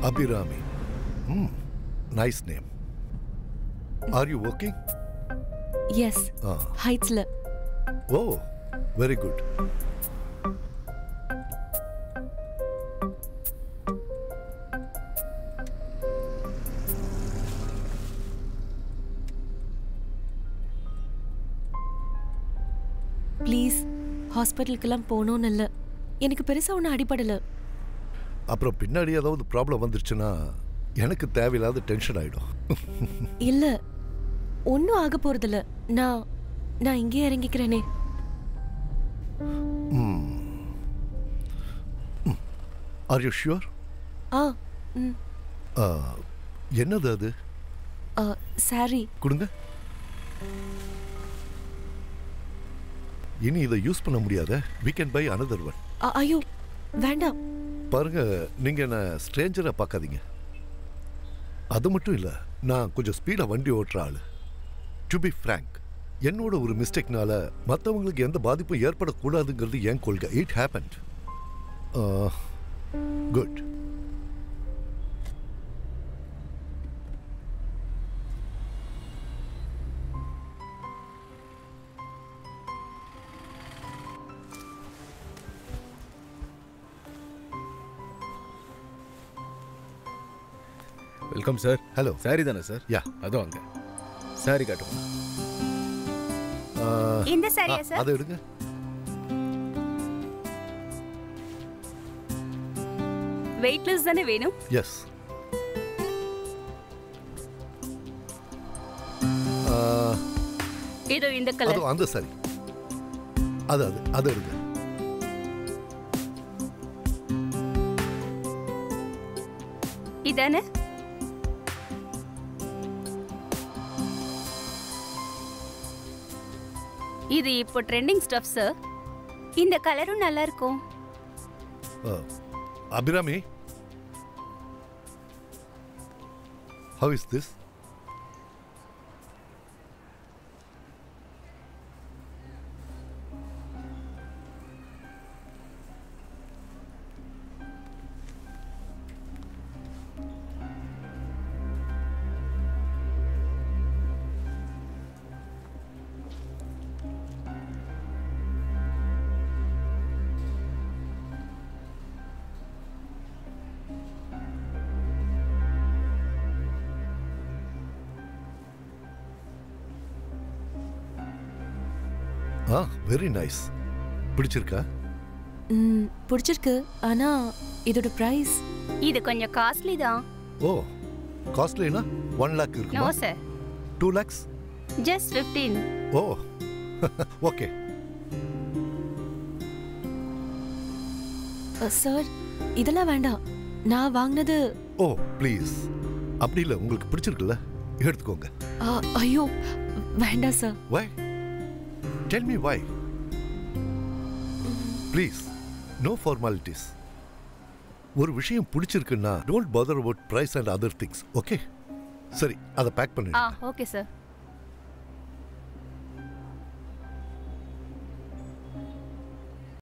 அபிராமி ம் nice name are you working yes ஆ ஹைட்ஸ்ல ஓ வெரி குட் ப்ளீஸ் ஹாஸ்பிட்டலுக்கெல்லாம் போகணும்னு இல்லை எனக்கு பெருசா ஒன்றும் அடிபடல அப்புறம் பின்னாடி ஏதாவது ப்ராப்ளம் வந்துருச்சுன்னா எனக்கு தேவையில்லாத டென்ஷன் ஆயிடும் இல்ல ஒன்றும் ஆக போறதில்ல நான் நான் இங்கேயே இறங்கிக்கிறேனே ஆர் யூ ஷியோர் ஆ ம் என்னது அது சாரி கொடுங்க இனி இதை யூஸ் பண்ண முடியாத we can buy another one ஐயோ வேண்டாம் பாருங்க நீங்க என்ன ஸ்ட்ரேஞ்சரை பார்க்காதீங்க அது மட்டும் இல்ல நான் கொஞ்சம் ஸ்பீடா வண்டி ஓட்டுற ஆளு டு பி frank என்னோட ஒரு மிஸ்டேக்னால மற்றவங்களுக்கு எந்த பாதிப்பும் ஏற்படக்கூடாதுங்கிறது என் கொள்கை it happened good welcome sir hello sorry தானே சார் யா அதோ அங்க சாரி காட்டுவோம் இந்த சாரியா சார் அதை எடுங்க வெயிட்லெஸ் தானே வேணும் எஸ் இதோ இந்த அது கலர் அந்த சரி அது அது அது எடுங்க இதானே இது இப்போ ட்ரெண்டிங் ஸ்டஃப் சார் இந்த கலரும் நல்லா இருக்கும் அபிராமி ஹவ் இஸ் திஸ் ஆ வெரி நைஸ் பிடிச்சிருக்கா ம் பிடிச்சிருக்கு ஆனா இதோட ப்ரைஸ் இது கொஞ்சம் காஸ்ட்லி தான் ஓ காஸ்ட்லினா ஒன் லேக் நோ இருக்குமா sir two lakhs just fifteen oh okay sir இதெல்லாம் வேண்டாம் நான் வாங்கினது ஓ ப்ளீஸ் அப்படி இல்லை உங்களுக்கு பிடிச்சிருக்குல்ல எடுத்துக்கோங்க ஆ, ஐயோ வேண்டாம் sir why tell me why please no formalities ஒரு விஷயம் பிடிச்சிருக்குன்னா don't bother about price and other things okay சரி அதை பேக் ஆ பண்ணிடுங்க ஓகே சார்